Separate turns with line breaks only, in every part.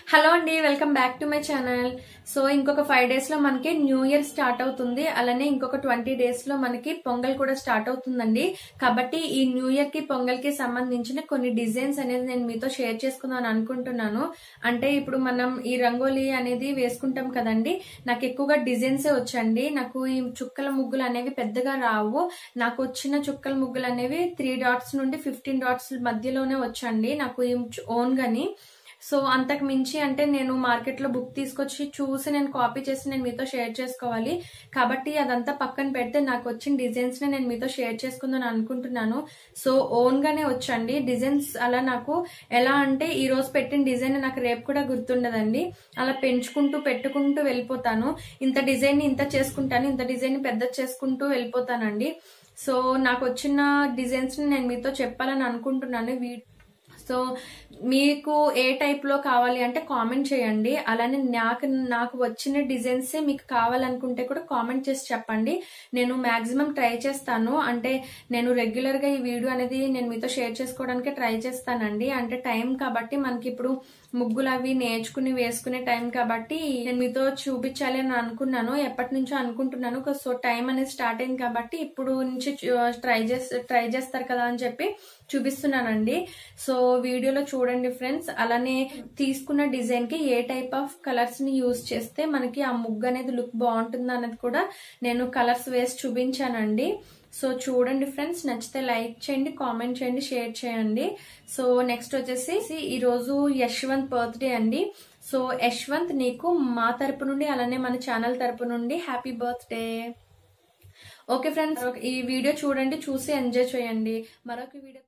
hello అండి welcome back to my channel so ఇంకొక five days లో మనకి న్యూ ఇయర్ స్టార్ట్ అవుతుంది అలానే ఇంకొక ట్వంటీ డేస్ లో మనకి పొంగల్ కూడా స్టార్ట్ అవుతుందండి కాబట్టి ఈ న్యూ ఇయర్ కి పొంగల్ కి సంబంధించిన కొన్ని డిజైన్స్ అనేది నేను మీతో షేర్ చేసుకుందాం అనుకుంటున్నాను అంటే ఇప్పుడు మనం ఈ రంగోలీ అనేది వేసుకుంటాం కదండి నాకు ఎక్కువగా డిజైన్స్ వచ్చండి నాకు ఈ చుక్కల ముగ్గులు అనేవి పెద్దగా రావు నాకు వచ్చిన చుక్కల ముగ్గులు అనేవి త్రీ డాట్స్ నుండి ఫిఫ్టీన్ డాట్స్ మధ్యలోనే వచ్చండి నాకు ఓన్ గాని సో అంతకు మించి అంటే నేను మార్కెట్ లో బుక్ తీసుకొచ్చి చూసి నేను కాపీ చేసి నేను మీతో షేర్ చేసుకోవాలి కాబట్టి అదంతా పక్కన పెడితే నాకు వచ్చిన డిజైన్స్ ని నేను మీతో షేర్ చేసుకుందాం అనుకుంటున్నాను సో ఓన్ గానే వచ్చండి డిజైన్స్ అలా నాకు ఎలా అంటే ఈ రోజు పెట్టిన డిజైన్ నాకు రేపు కూడా గుర్తుండదండి అలా పెంచుకుంటూ పెట్టుకుంటూ వెళ్ళిపోతాను ఇంత డిజైన్ ని ఇంత చేసుకుంటాను ఇంత డిజైన్ ని పెద్ద చేసుకుంటూ వెళ్ళిపోతానండి సో నాకు వచ్చిన డిజైన్స్ ని నేను మీతో చెప్పాలని అనుకుంటున్నాను వీ సో మీకు ఏ టైప్ లో కావాలి అంటే కామెంట్ చేయండి అలానే నాకు నాకు వచ్చిన డిజైన్స్ మీకు కావాలనుకుంటే కూడా కామెంట్ చేసి చెప్పండి నేను మాక్సిమం ట్రై చేస్తాను అంటే నేను రెగ్యులర్ గా ఈ వీడియో అనేది నేను మీతో షేర్ చేసుకోవడానికి ట్రై చేస్తానండి అంటే టైం కాబట్టి మనకి ఇప్పుడు ముగ్గులు అవి నేర్చుకుని వేసుకునే టైం కాబట్టి నేను మీతో చూపించాలి అని అనుకున్నాను ఎప్పటి నుంచో అనుకుంటున్నాను సో టైం అనేది స్టార్ట్ అయింది కాబట్టి ఇప్పుడు నుంచి ట్రై చేసి ట్రై చేస్తారు కదా అని చెప్పి చూపిస్తున్నానండి సో వీడియోలో చూడండి ఫ్రెండ్స్ అలానే తీసుకున్న డిజైన్ కి ఏ టైప్ ఆఫ్ కలర్స్ ని యూజ్ చేస్తే మనకి ఆ ముగ్గు అనేది లుక్ బాగుంటుంది అనేది కూడా నేను కలర్స్ వేసి చూపించానండి సో చూడండి ఫ్రెండ్స్ నచ్చితే లైక్ చేయండి కామెంట్ చేయండి షేర్ చేయండి సో నెక్స్ట్ వచ్చేసి ఈ రోజు యశ్వంత్ బర్త్డే అండి సో యశ్వంత్ నీకు మా తరపు నుండి అలానే మన ఛానల్ తరపు నుండి హ్యాపీ బర్త్డే ఓకే ఫ్రెండ్స్ ఈ వీడియో చూడండి చూసి ఎంజాయ్ చేయండి మరొక వీడియో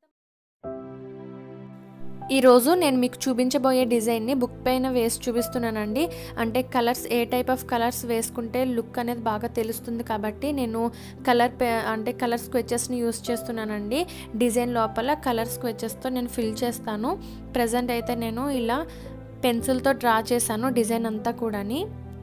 ఈరోజు నేను మీకు చూపించబోయే డిజైన్ని బుక్ పైన వేసి చూపిస్తున్నానండి అంటే colours a type of colours వేసుకుంటే లుక్ అనేది బాగా తెలుస్తుంది కాబట్టి నేను కలర్ అంటే కలర్ స్కెచెస్ని యూస్ చేస్తున్నానండి డిజైన్ లోపల కలర్ స్కెచెస్తో నేను ఫిల్ చేస్తాను ప్రజెంట్ అయితే నేను ఇలా పెన్సిల్తో డ్రా చేశాను డిజైన్ అంతా కూడాని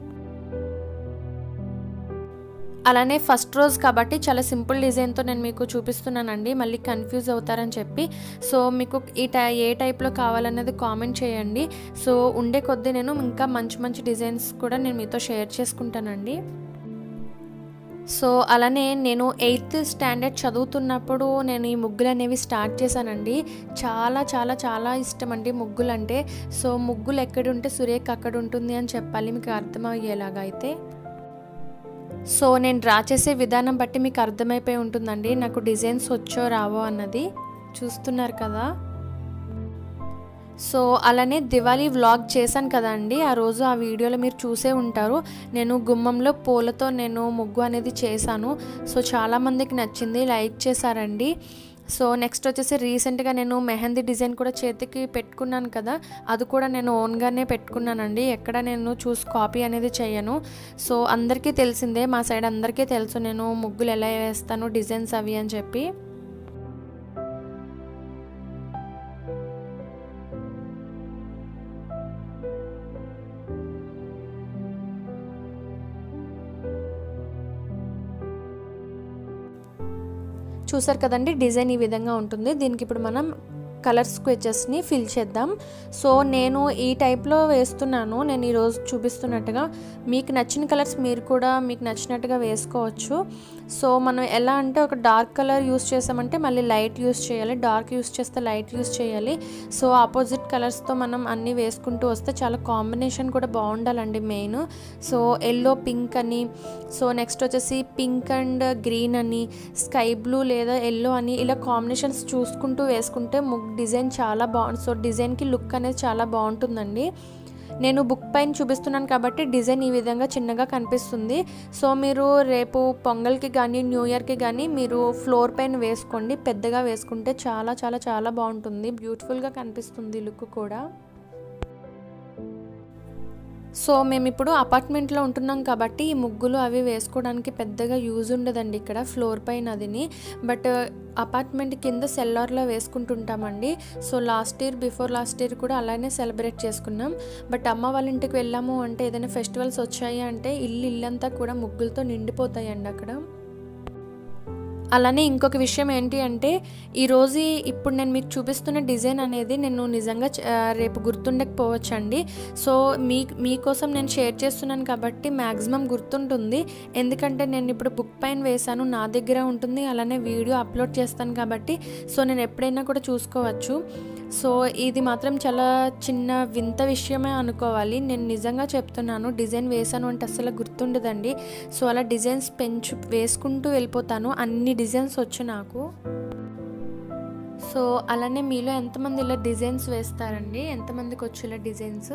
అలానే ఫస్ట్ రోజు కాబట్టి చాలా సింపుల్ డిజైన్తో నేను మీకు చూపిస్తున్నానండి మళ్ళీ కన్ఫ్యూజ్ అవుతారని చెప్పి సో మీకు ఈ టై ఏ టైప్లో కావాలనేది కామెంట్ చేయండి సో ఉండే కొద్దీ నేను ఇంకా మంచి మంచి డిజైన్స్ కూడా నేను మీతో షేర్ చేసుకుంటానండి సో అలానే నేను ఎయిత్ స్టాండర్డ్ చదువుతున్నప్పుడు నేను ఈ ముగ్గులు అనేవి స్టార్ట్ చేశానండి చాలా చాలా చాలా ఇష్టం అండి ముగ్గులు అంటే సో ముగ్గులు ఎక్కడుంటే సురేఖ అక్కడ ఉంటుంది అని చెప్పాలి మీకు అర్థమయ్యేలాగా అయితే సో నేను డ్రా చేసే విధానం బట్టి మీకు అర్థమైపోయి ఉంటుందండి నాకు డిజైన్స్ వచ్చో రావో అన్నది చూస్తున్నారు కదా సో అలానే దివాళీ వ్లాగ్ చేశాను కదండి ఆ రోజు ఆ వీడియోలో మీరు చూసే ఉంటారు నేను గుమ్మంలో పూలతో నేను ముగ్గు అనేది చేశాను సో చాలామందికి నచ్చింది లైక్ చేశారండి సో నెక్స్ట్ వచ్చేసి రీసెంట్గా నేను మెహందీ డిజైన్ కూడా చేతికి పెట్టుకున్నాను కదా అది కూడా నేను ఓన్గానే పెట్టుకున్నానండి ఎక్కడ నేను చూసి కాపీ అనేది చేయను సో అందరికీ తెలిసిందే మా సైడ్ అందరికీ తెలుసు నేను ముగ్గులు ఎలా వేస్తాను డిజైన్స్ అవి అని చెప్పి చూసారు కదండి డిజైన్ ఈ విధంగా ఉంటుంది దీనికి ఇప్పుడు మనం కలర్ స్కెచెస్ని ఫిల్ చేద్దాం సో నేను ఈ టైప్లో వేస్తున్నాను నేను ఈరోజు చూపిస్తున్నట్టుగా మీకు నచ్చిన కలర్స్ మీరు కూడా మీకు నచ్చినట్టుగా వేసుకోవచ్చు సో మనం ఎలా అంటే ఒక డార్క్ కలర్ యూస్ చేసామంటే మళ్ళీ లైట్ యూస్ చేయాలి డార్క్ యూస్ చేస్తే లైట్ యూస్ చేయాలి సో ఆపోజిట్ కలర్స్తో మనం అన్నీ వేసుకుంటూ వస్తే చాలా కాంబినేషన్ కూడా బాగుండాలండి మెయిన్ సో ఎల్లో పింక్ అని సో నెక్స్ట్ వచ్చేసి పింక్ అండ్ గ్రీన్ అని స్కై బ్లూ లేదా ఎల్లో అని ఇలా కాంబినేషన్స్ చూసుకుంటూ వేసుకుంటే ముగ్గు డిజైన్ చాలా బాగుంది సో డిజైన్కి లుక్ అనేది చాలా బాగుంటుందండి నేను బుక్ పైన చూపిస్తున్నాను కాబట్టి డిజైన్ ఈ విధంగా చిన్నగా కనిపిస్తుంది సో మీరు రేపు పొంగల్కి కానీ న్యూ ఇయర్కి కానీ మీరు ఫ్లోర్ పైన వేసుకోండి పెద్దగా వేసుకుంటే చాలా చాలా చాలా బాగుంటుంది బ్యూటిఫుల్గా కనిపిస్తుంది లుక్ కూడా సో మేము ఇప్పుడు అపార్ట్మెంట్లో ఉంటున్నాం కాబట్టి ఈ ముగ్గులు అవి వేసుకోవడానికి పెద్దగా యూజ్ ఉండదండి ఇక్కడ ఫ్లోర్ పైన అదిని బట్ అపార్ట్మెంట్ కింద సెల్లార్లో వేసుకుంటుంటామండి so last year before last year కూడా అలానే సెలబ్రేట్ చేసుకున్నాం బట్ అమ్మ వాళ్ళ ఇంటికి వెళ్ళాము అంటే ఏదైనా ఫెస్టివల్స్ వచ్చాయి అంటే ఇల్లు ఇల్లంతా కూడా ముగ్గులతో నిండిపోతాయండి అక్కడ అలానే ఇంకొక విషయం ఏంటి అంటే ఈరోజు ఇప్పుడు నేను మీకు చూపిస్తున్న డిజైన్ అనేది నేను నిజంగా చ- ఆ, రేపు గుర్తుండకపోవచ్చు అండి సో మీ మీకోసం నేను షేర్ చేస్తున్నాను కాబట్టి మ్యాక్సిమం గుర్తుంటుంది ఎందుకంటే నేను ఇప్పుడు బుక్ పైన వేశాను నా దగ్గర ఉంటుంది అలానే వీడియో అప్లోడ్ చేస్తాను కాబట్టి సో నేను ఎప్పుడైనా కూడా చూసుకోవచ్చు సో ఇది మాత్రం చాలా చిన్న వింత విషయమే అనుకోవాలి నేను నిజంగా చెప్తున్నాను డిజైన్ వేశాను అంటే అసలు గుర్తుండదండి సో అలా డిజైన్స్ పెంచు వేసుకుంటూ వెళ్ళిపోతాను అన్ని డిజైన్స్ వచ్చు నాకు సో అలానే మీలో ఎంతమంది ఇలా డిజైన్స్ వేస్తారండి ఎంతమందికి వచ్చు ఇలా డిజైన్స్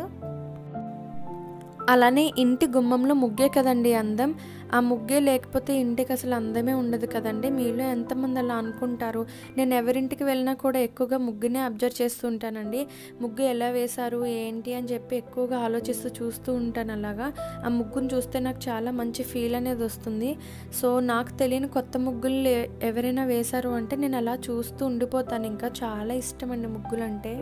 అలానే ఇంటి గుమ్మంలో ముగ్గే కదండి అందం ఆ ముగ్గే లేకపోతే ఇంటికి అసలు అందమే ఉండదు కదండి మీలో ఎంతమంది అలా అనుకుంటారు నేను ఎవరింటికి వెళ్ళినా కూడా ఎక్కువగా ముగ్గునే అబ్జర్వ్ చేస్తూ ఉంటానండి ముగ్గు ఎలా వేశారు ఏంటి అని చెప్పి ఎక్కువగా ఆలోచిస్తూ చూస్తూ ఉంటాను అలాగా ఆ ముగ్గును చూస్తే నాకు చాలా మంచి ఫీల్ అనేది వస్తుంది సో నాకు తెలియని కొత్త ముగ్గులు ఏ- ఎవరైనా వేశారు అంటే నేను అలా చూస్తూ ఉండిపోతాను ఇంకా చాలా ఇష్టం అండి ముగ్గులు అంటే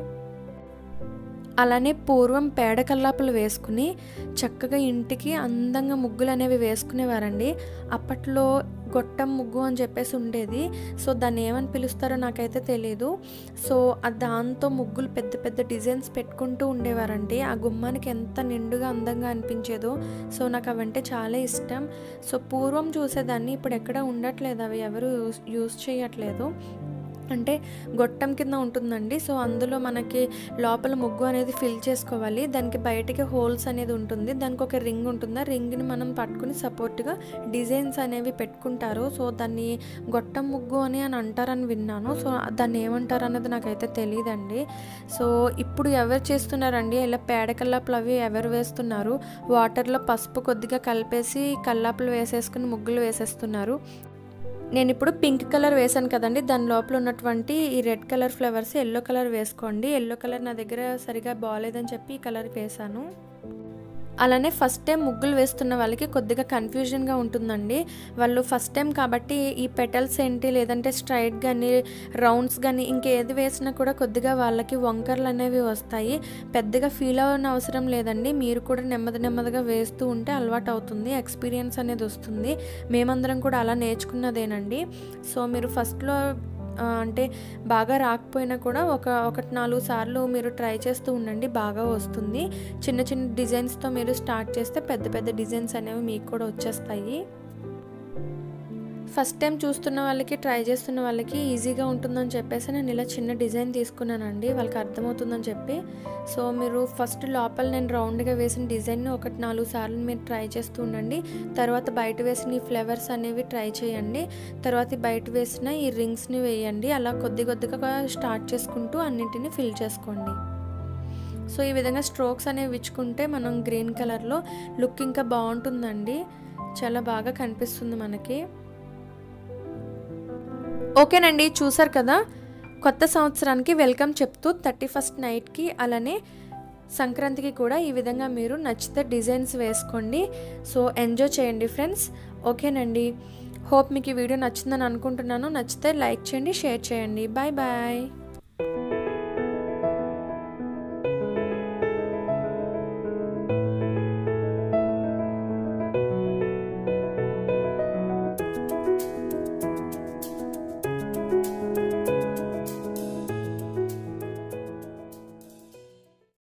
అలానే పూర్వం పేడ కల్లాపులు వేసుకుని చక్కగా ఇంటికి అందంగా ముగ్గులు అనేవి వేసుకునేవారండి అప్పట్లో గొట్టం ముగ్గు అని చెప్పేసి ఉండేది సో దాన్ని ఏమని పిలుస్తారో నాకైతే తెలియదు సో ఆ దాంతో ముగ్గులు పెద్ద పెద్ద డిజైన్స్ పెట్టుకుంటూ ఉండేవారండి ఆ గుమ్మానికి ఎంత నిండుగా అందంగా అనిపించేదో సో నాకు అవంటే చాలా ఇష్టం సో పూర్వం చూసేదాన్ని ఇప్పుడు ఎక్కడ ఉండట్లేదు అవి ఎవరు యూస్ యూస్ చేయట్లేదు అంటే గొట్టం కింద ఉంటుందండి సో అందులో మనకి లోపల ముగ్గు అనేది ఫిల్ చేసుకోవాలి దానికి బయటికి హోల్స్ అనేది ఉంటుంది దానికి ఒక రింగ్ ఉంటుంది ఆ రింగ్ని మనం పట్టుకుని సపోర్ట్గా డిజైన్స్ అనేవి పెట్టుకుంటారు సో దాన్ని గొట్టం ముగ్గు అని అని అంటారని విన్నాను సో దాన్ని ఏమంటారు అన్నది నాకైతే తెలియదండి సో ఇప్పుడు ఎవరు చేస్తున్నారండి ఇలా పేడ కల్లాపులు అవి ఎవరు వేస్తున్నారు వాటర్లో పసుపు కొద్దిగా కలిపేసి కల్లాపులు వేసేసుకుని ముగ్గులు వేసేస్తున్నారు నేను ఇప్పుడు పింక్ కలర్ వేసాను కదండి దాని లోపల ఉన్నటువంటి ఈ red colour flowers yellow colour వేసుకోండి ఎల్లో కలర్ నా దగ్గర సరిగా బాగాలేదని చెప్పి ఈ కలర్ వేసాను అలానే ఫస్ట్ టైం ముగ్గులు వేస్తున్న వాళ్ళకి కొద్దిగా కన్ఫ్యూజన్గా ఉంటుందండి వాళ్ళు ఫస్ట్ టైం కాబట్టి ఈ పెటల్స్ ఏంటి లేదంటే స్ట్రైట్ కానీ రౌండ్స్ కానీ ఇంకేది వేసినా కూడా కొద్దిగా వాళ్ళకి వంకర్లు అనేవి వస్తాయి పెద్దగా ఫీల్ అవ్వని అవసరం లేదండి మీరు కూడా నెమ్మది నెమ్మదిగా వేస్తూ ఉంటే అలవాటు అవుతుంది ఎక్స్పీరియన్స్ అనేది వస్తుంది మేమందరం కూడా అలా నేర్చుకున్నదేనండి సో మీరు ఫస్ట్లో ఆ, అంటే బాగా రాకపోయినా కూడా ఒక ఒకటి నాలుగు సార్లు మీరు ట్రై చేస్తూ ఉండండి బాగా వస్తుంది చిన్న చిన్న డిజైన్స్తో మీరు స్టార్ట్ చేస్తే పెద్ద పెద్ద డిజైన్స్ అనేవి మీకు కూడా వచ్చేస్తాయి ఫస్ట్ టైం చూస్తున్న వాళ్ళకి ట్రై చేస్తున్న వాళ్ళకి ఈజీగా ఉంటుందని చెప్పేసి నేను ఇలా చిన్న డిజైన్ తీసుకున్నానండి వాళ్ళకి అర్థమవుతుందని చెప్పి సో మీరు ఫస్ట్ లోపల నేను రౌండ్గా వేసిన డిజైన్ని ఒకటి నాలుగు సార్లు మీరు ట్రై చేస్తూ ఉండండి తర్వాత బయట వేసిన ఈ ఫ్లవర్స్ అనేవి ట్రై చేయండి తర్వాత ఈ బయట వేసిన ఈ రింగ్స్ని వేయండి అలా కొద్ది కొద్దిగా స్టార్ట్ చేసుకుంటూ అన్నింటిని ఫిల్ చేసుకోండి సో ఈ విధంగా స్ట్రోక్స్ అనేవి ఇచ్చుకుంటే మనం గ్రీన్ కలర్లో లుక్ ఇంకా బాగుంటుందండి చాలా బాగా కనిపిస్తుంది మనకి ఓకేనండి చూసారు కదా కొత్త సంవత్సరానికి వెల్కమ్ చెప్తూ థర్టీ ఫస్ట్ నైట్కి అలానే సంక్రాంతికి కూడా ఈ విధంగా మీరు నచ్చితే డిజైన్స్ వేసుకోండి సో ఎంజాయ్ చేయండి ఫ్రెండ్స్ ఓకేనండి హోప్ మీకు ఈ వీడియో నచ్చిందని అనుకుంటున్నాను నచ్చితే లైక్ చేయండి షేర్ చేయండి బాయ్ బాయ్